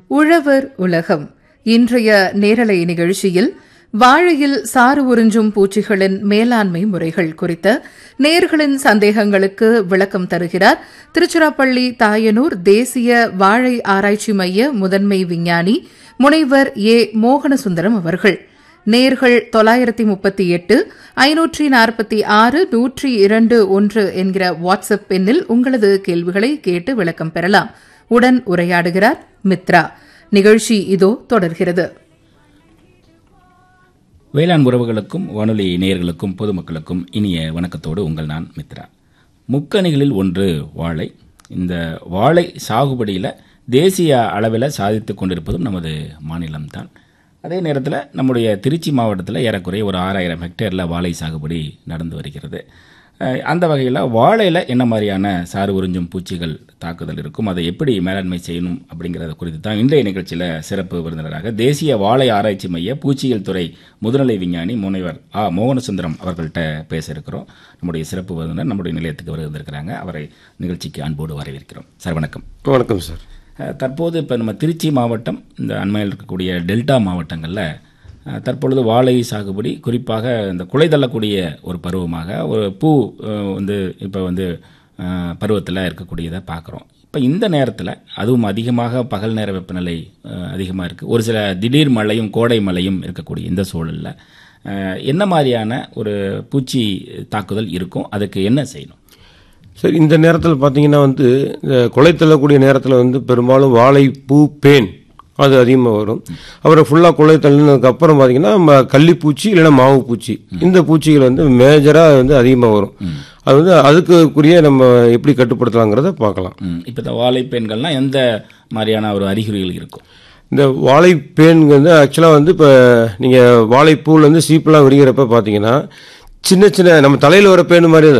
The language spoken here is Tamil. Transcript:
உழவர் உலகம் இன்றைய நேரலை நிகழ்ச்சியில் வாழையில் சாறு உறிஞ்சும் பூச்சிகளின் மேலாண்மை முறைகள் குறித்த நேர்களின் சந்தேகங்களுக்கு விளக்கம் தருகிறார் திருச்சிராப்பள்ளி தாயனூர் தேசிய வாழை ஆராய்ச்சி மைய முதன்மை விஞ்ஞானி முனைவர் ஏ மோகனசுந்தரம் அவர்கள் நேர்கள் தொள்ளாயிரத்தி முப்பத்தி எட்டு ஐநூற்றி நாற்பத்தி ஆறு நூற்றி இரண்டு ஒன்று என்கிற வாட்ஸ்அப் எண்ணில் உங்களது கேள்விகளை கேட்டு விளக்கம் பெறலாம் உடன் உரையாடுகிறார் மித்ரா நிகழ்ச்சி இதோ தொடர்கிறது வேளாண் உறவுகளுக்கும் வானொலி நேயர்களுக்கும் பொதுமக்களுக்கும் இனிய வணக்கத்தோடு உங்கள் நான் மித்ரா முக்கணிகளில் ஒன்று வாழை இந்த வாழை சாகுபடியில் தேசிய அளவில் சாதித்து கொண்டிருப்பதும் நமது மாநிலம்தான் அதே நேரத்தில் நம்முடைய திருச்சி மாவட்டத்தில் ஏறக்குறைய ஒரு ஆறாயிரம் ஹெக்டேரில் வாழை சாகுபடி நடந்து வருகிறது அஹ் அந்த வகையில் வாழையில் என்ன மாதிரியான சாறு உறிஞ்சும் பூச்சிகள் தாக்குதல் இருக்கும் அதை எப்படி மேலாண்மை செய்யணும் அப்படிங்கிறத குறித்து தான் இன்றைய நிகழ்ச்சியில் சிறப்பு விருந்தினராக தேசிய வாழை ஆராய்ச்சி மைய பூச்சியியல் துறை முதுநிலை விஞ்ஞானி முனைவர் ஆ மோகனசுந்தரம் அவர்கள்ட்ட பேச இருக்கிறோம் நம்முடைய சிறப்பு விருந்தினர் நம்முடைய நிலையத்துக்கு வருவதற்கிறாங்க அவரை நிகழ்ச்சிக்கு அன்போடு வரவேற்கிறோம் சார் வணக்கம் வணக்கம் சார் அஹ் தற்போது இப்போ நம்ம திருச்சி மாவட்டம் இந்த அண்மையில் இருக்கக்கூடிய டெல்டா மாவட்டங்களில் அஹ் தற்பொழுது வாழை சாகுபடி குறிப்பாக இந்த குலை தள்ளக்கூடிய ஒரு பருவமாக ஒரு பூ அஹ் வந்து இப்போ வந்து பருவத்தில் இருக்கக்கூடியதை பார்க்குறோம் இப்போ இந்த நேரத்தில் அதுவும் அதிகமாக பகல் நேர வெப்பநிலை அதிகமாக இருக்குது ஒரு சில திடீர் மழையும் கோடை மழையும் இருக்கக்கூடிய இந்த சூழலில் அஹ் என்ன மாதிரியான ஒரு பூச்சி தாக்குதல் இருக்கும் அதுக்கு என்ன செய்யணும் சரி இந்த நேரத்தில் பார்த்தீங்கன்னா வந்து இந்த கொலை தள்ளக்கூடிய நேரத்தில் வந்து பெரும்பாலும் வாழை பூ பேன் அது அதிகமாக வரும் அப்புறம் ஃபுல்லாக கொலை தள்ளினதுக்கு அப்புறம் பார்த்தீங்கன்னா நம்ம கள்ளிப்பூச்சி இல்லைன்னா மாவு பூச்சி இந்த பூச்சிகள் வந்து மேஜராக வந்து அதிகமாக வரும் அது வந்து அதுக்குரிய நம்ம எப்படி கட்டுப்படுத்தலாங்கிறத பார்க்கலாம் ம் இப்போ இந்த வாழைப்பெண்கள்லாம் எந்த மாதிரியான ஒரு அறிகுறிகள் இருக்கும் இந்த வாழை பேன்ங்கிறது ஆக்சுவலாக வந்து இப்போ நீங்கள் வாழைப்பூலேருந்து சீப்பெல்லாம் விரிகிறப்ப பார்த்தீங்கன்னா சின்ன சின்ன நம்ம தலையில் வர பேன் மாதிரி